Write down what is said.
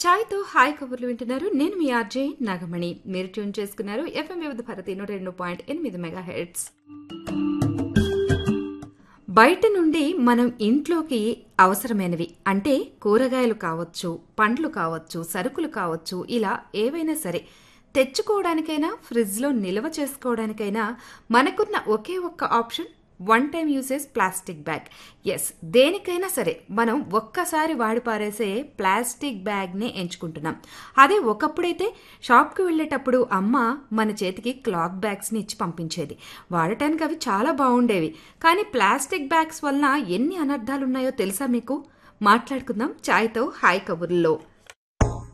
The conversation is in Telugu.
ఛాయ్తో హాయ్ కబుర్లు వింటున్నారు నేను మీ ఆర్జే నాగమణి మీరు ట్యూన్ చేసుకున్నారు ఎఫ్ఎం వివిధ భారతి నూట రెండు పాయింట్ ఎనిమిది మెగా హెడ్స్ బయట నుండి మనం ఇంట్లోకి అవసరమైనవి అంటే కూరగాయలు కావచ్చు పండ్లు కావచ్చు సరుకులు కావచ్చు ఇలా ఏవైనా సరే తెచ్చుకోవడానికైనా ఫ్రిడ్జ్లో నిల్వ చేసుకోవడానికైనా మనకున్న ఒకే ఒక్క option one time usage plastic bags దేనికైనా సరే మనం ఒక్కసారి వాడి పారేసే ప్లాస్టిక్ బ్యాగ్నే ఎంచుకుంటున్నాం అదే ఒకప్పుడైతే షాప్కి వెళ్ళేటప్పుడు అమ్మ మన చేతికి క్లాత్ బ్యాగ్స్ని ఇచ్చి పంపించేది వాడటానికి అవి చాలా బాగుండేవి కానీ ప్లాస్టిక్ బ్యాగ్స్ వలన ఎన్ని అనర్థాలున్నాయో తెలుసా మీకు మాట్లాడుకుందాం ఛాయ్తో హాయ్ కబుర్లో